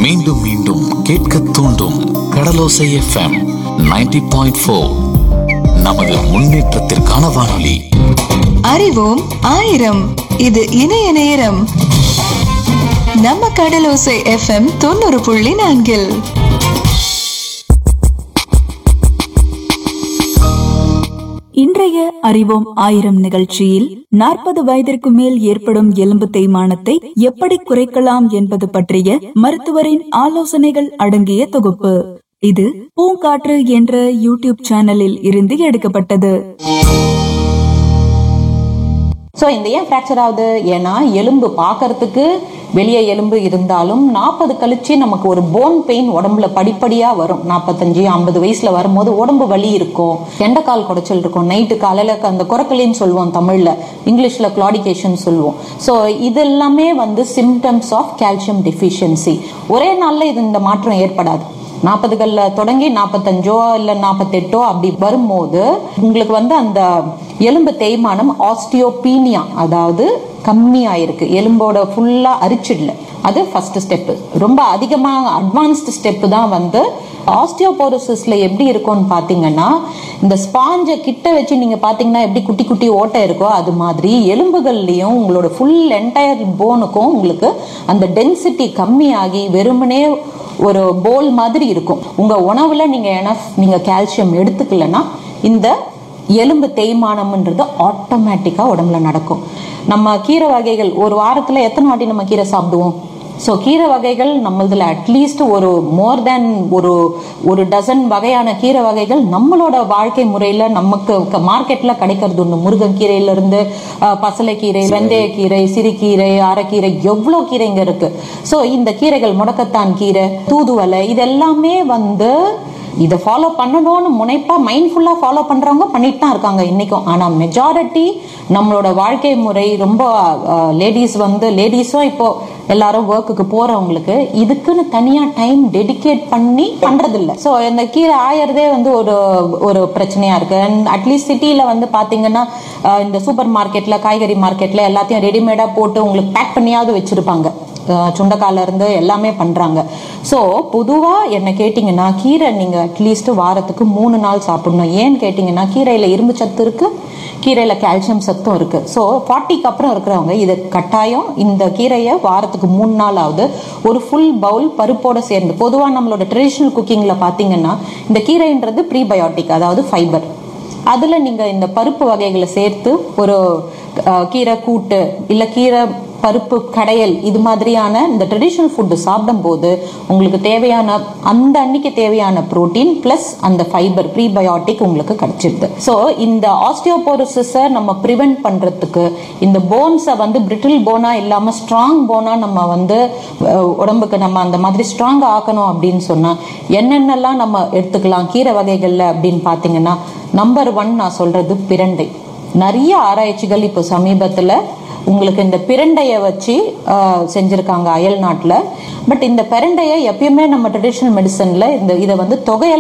மீண்டும் மீண்டும் கேட்க தூண்டும் கடலோசை எஃப்எம் 90.4 பாயிண்ட் ஃபோர் நமது முன்னேற்றத்திற்கான வானொலி அறிவோம் ஆயிரம் இது இணைய நேரம் நம்ம கடலோசை எஃப்எம் தொண்ணூறு புள்ளி நான்கில் இன்றைய அறிவோம் ஆயிரம் நிகழ்ச்சியில் நாற்பது வயதிற்கு மேல் ஏற்படும் எலும்பு தேய்மானத்தை எப்படி குறைக்கலாம் என்பது பற்றிய மருத்துவரின் ஆலோசனைகள் அடங்கிய தொகுப்பு இது பூங்காற்று என்ற யூடியூப் சேனலில் இருந்து எடுக்கப்பட்டது ஸோ இந்த ஏன் ஃப்ராக்சர் ஆகுது ஏன்னா எலும்பு பார்க்கறதுக்கு வெளியே எலும்பு இருந்தாலும் நாற்பது கழிச்சு நமக்கு ஒரு போன் பெயின் உடம்புல படிப்படியாக வரும் நாற்பத்தஞ்சு ஐம்பது வயசுல வரும்போது உடம்பு வலி இருக்கும் எண்டக்கால் குடைச்சல் இருக்கும் நைட்டு காலையில் அந்த குரக்கலின்னு சொல்லுவோம் தமிழில் இங்கிலீஷில் கிளாடிகேஷன் சொல்லுவோம் ஸோ இது எல்லாமே வந்து சிம்டம்ஸ் ஆஃப் கால்சியம் டெஃபிஷியன்சி ஒரே நாளில் இது இந்த மாற்றம் ஏற்படாது நாற்பதுகளில் தொடங்கி நாற்பத்தஞ்சோ இல்லை நாற்பத்தெட்டோ அப்படி வரும்போது உங்களுக்கு வந்து அந்த எலும்பு தேய்மானம் ஆஸ்டியோபீனியா அதாவது கம்மியாயிருக்கு எலும்போட ஃபுல்லாக அரிச்சிடல அது ஃபர்ஸ்ட் ஸ்டெப்பு ரொம்ப அதிகமாக அட்வான்ஸ்டு ஸ்டெப்பு தான் வந்து ஆஸ்டியோபோரோசிஸ்ல எப்படி இருக்கும்னு பார்த்தீங்கன்னா இந்த ஸ்பாஞ்சை கிட்ட வச்சு நீங்க பார்த்தீங்கன்னா எப்படி குட்டி குட்டி ஓட்டை இருக்கோ அது மாதிரி எலும்புகள்லையும் உங்களோட ஃபுல் என்டையர் போனுக்கும் உங்களுக்கு அந்த டென்சிட்டி கம்மியாகி வெறுமனே ஒரு போல் மாதிரி இருக்கும் உங்க உணவுல நீங்க எனஃப் நீங்க கால்சியம் எடுத்துக்கலன்னா இந்த எலும்பு தேய்மானம்ன்றது ஆட்டோமேட்டிக்கா உடம்புல நடக்கும் நம்ம கீரை வகைகள் ஒரு வாரத்துல எத்தனை வாட்டி நம்ம கீரை சாப்பிடுவோம் ஸோ கீரை வகைகள் நம்மளதுல அட்லீஸ்ட் ஒரு மோர் தேன் ஒரு ஒரு டசன் வகையான கீரை வகைகள் நம்மளோட வாழ்க்கை முறையில நமக்கு மார்க்கெட்ல கிடைக்கிறது ஒன்று முருங்கைக்கீரையில இருந்து அஹ், பசலைக்கீரை வெந்தயக்கீரை சிறுகீரை அரைக்கீரை எவ்வளோ கீரைங்க இருக்கு ஸோ இந்த கீரைகள் முடக்கத்தான் கீரை தூதுவலை இது எல்லாமே வந்து இதை ஃபாலோ பண்ணணும்னு முனைப்பா மைண்ட்ஃபுல்லாக ஃபாலோ பண்றவங்க பண்ணிட்டு தான் இருக்காங்க இன்னைக்கும் ஆனா மெஜாரிட்டி நம்மளோட வாழ்க்கை முறை ரொம்ப லேடிஸ் வந்து லேடிஸும் இப்போ எல்லாரும் ஒர்க்குக்கு போறவங்களுக்கு இதுக்குன்னு தனியா டைம் டெடிகேட் பண்ணி பண்றது இல்ல ஸோ இந்த கீரை ஆயறதே வந்து ஒரு ஒரு பிரச்சனையா இருக்கு அண்ட் அட்லீஸ்ட் சிட்டியில வந்து பாத்தீங்கன்னா அஹ், இந்த சூப்பர் மார்க்கெட்ல காய்கறி மார்க்கெட்ல எல்லாத்தையும் ரெடிமேடா போட்டு உங்களுக்கு பேக் பண்ணியாவது வச்சிருப்பாங்க அஹ் சுண்டைக்கால இருந்து எல்லாமே பண்றாங்க ஸோ பொதுவா என்ன கேட்டிங்கன்னா கீரை நீங்க அட்லீஸ்ட் வாரத்துக்கு மூணு நாள் சாப்பிடணும் ஏன்னு கேட்டிங்கன்னா கீரையில இரும்பு சத்து இருக்கு கீரையில கால்சியம் சத்தும் இருக்கு ஸோ ஃபார்ட்டிக்கு அப்புறம் இருக்கிறவங்க இது கட்டாயம் இந்த கீரையை வாரத்துக்கு மூணு நாள் ஆகுது ஒரு ஃபுல் பவுல் பருப்போட சேர்ந்து பொதுவா நம்மளோட ட்ரெடிஷ்னல் குக்கிங்ல பாத்தீங்கன்னா இந்த கீரைன்றது ப்ரீபயோட்டிக் அதாவது ஃபைபர் அதுல நீங்க இந்த பருப்பு வகைகளை சேர்த்து ஒரு அஹ், கீரை கூட்டு இல்ல கீரை பருப்பு கடையல் இது மாதிரியான இந்த ட்ரெடிஷ்னல் ஃபுட்டு சாப்பிடும்போது உங்களுக்கு தேவையான அந்த அன்னைக்கு தேவையான புரோட்டீன் பிளஸ் அந்த ஃபைபர் ப்ரீபயோட்டிக் உங்களுக்கு கிடைச்சிருது ஸோ இந்த ஆஸ்டியோபோரோசிஸை நம்ம ப்ரிவென்ட் பண்றதுக்கு இந்த போன்ஸை வந்து பிரிட்டில் போனா இல்லாம ஸ்ட்ராங் போனா நம்ம வந்து அஹ், உடம்புக்கு நம்ம அந்த மாதிரி ஸ்ட்ராங் ஆக்கணும் அப்படின்னு சொன்னா என்னென்னலாம் நம்ம எடுத்துக்கலாம் கீரை வகைகள்ல அப்படின்னு பாத்தீங்கன்னா நம்பர் ஒன் நான் சொல்றது பிரண்டை நிறைய ஆராய்ச்சிகள் இப்போ சமீபத்துல உங்களுக்கு இந்த பிரண்டைய வச்சு ஆஹ், செஞ்சிருக்காங்க அயல் நாட்டுல பட் இந்த பிரண்டைய எப்பயுமே நம்ம ட்ரெடிஷனல் மெடிசன்ல இந்த இதை வந்து தொகையல்